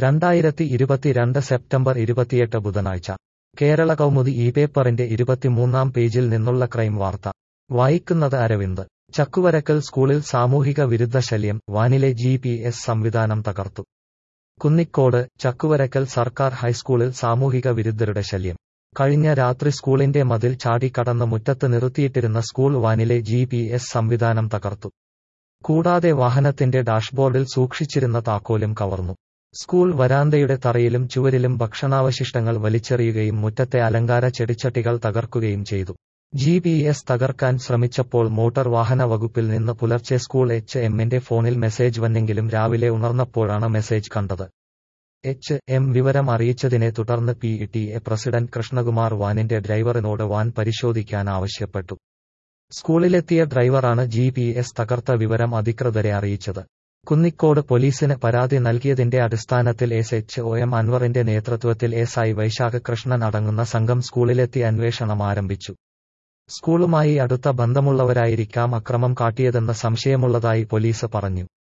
രണ്ടായിരത്തി ഇരുപത്തിരണ്ട് സെപ്റ്റംബർ ഇരുപത്തിയെട്ട് ബുധനാഴ്ച കേരള കൗമുദി ഈ പേപ്പറിന്റെ ഇരുപത്തിമൂന്നാം പേജിൽ നിന്നുള്ള ക്രൈം വാർത്ത വായിക്കുന്നത് അരവിന്ദ് ചക്കുവരക്കൽ സ്കൂളിൽ സാമൂഹിക വിരുദ്ധ ശല്യം വാനിലെ ജി പി എസ് സംവിധാനം തകർത്തു കുന്നിക്കോട് ചക്കുവരക്കൽ സർക്കാർ ഹൈസ്കൂളിൽ സാമൂഹിക വിരുദ്ധരുടെ ശല്യം കഴിഞ്ഞ രാത്രി സ്കൂളിന്റെ മതിൽ ചാടിക്കടന്ന് മുറ്റത്ത് നിർത്തിയിട്ടിരുന്ന സ്കൂൾ വാനിലെ ജി പി എസ് സംവിധാനം തകർത്തു കൂടാതെ വാഹനത്തിന്റെ ഡാഷ്ബോർഡിൽ സൂക്ഷിച്ചിരുന്ന താക്കോലും കവർന്നു സ്കൂൾ വരാന്തയുടെ തറയിലും ചുവരിലും ഭക്ഷണാവശിഷ്ടങ്ങൾ വലിച്ചെറിയുകയും മുറ്റത്തെ അലങ്കാര ചെടിച്ചട്ടികൾ തകർക്കുകയും ചെയ്തു ജി പി എസ് തകർക്കാൻ ശ്രമിച്ചപ്പോൾ മോട്ടോർ വാഹന വകുപ്പിൽ നിന്ന് പുലർച്ചെ സ്കൂൾ എച്ച് എമ്മിന്റെ ഫോണിൽ മെസ്സേജ് വന്നെങ്കിലും രാവിലെ ഉണർന്നപ്പോഴാണ് മെസ്സേജ് കണ്ടത് എച്ച് എം വിവരം അറിയിച്ചതിനെ തുടർന്ന് P T A president Krishnakumar വാനിന്റെ ഡ്രൈവറിനോട് വാൻ പരിശോധിക്കാൻ ആവശ്യപ്പെട്ടു സ്കൂളിലെത്തിയ ഡ്രൈവറാണ് ജി പി എസ് തകർത്ത വിവരം അധികൃതരെ അറിയിച്ചത് കുന്നിക്കോട് പോലീസിന് പരാതി നൽകിയതിന്റെ അടിസ്ഥാനത്തിൽ എസ് എച്ച് ഒ എം അൻവറിന്റെ നേതൃത്വത്തിൽ എസ് ഐ വൈശാഖ കൃഷ്ണൻ അടങ്ങുന്ന സംഘം സ്കൂളിലെത്തി അന്വേഷണം ആരംഭിച്ചു സ്കൂളുമായി അടുത്ത ബന്ധമുള്ളവരായിരിക്കാം അക്രമം കാട്ടിയതെന്ന് സംശയമുള്ളതായി പോലീസ് പറഞ്ഞു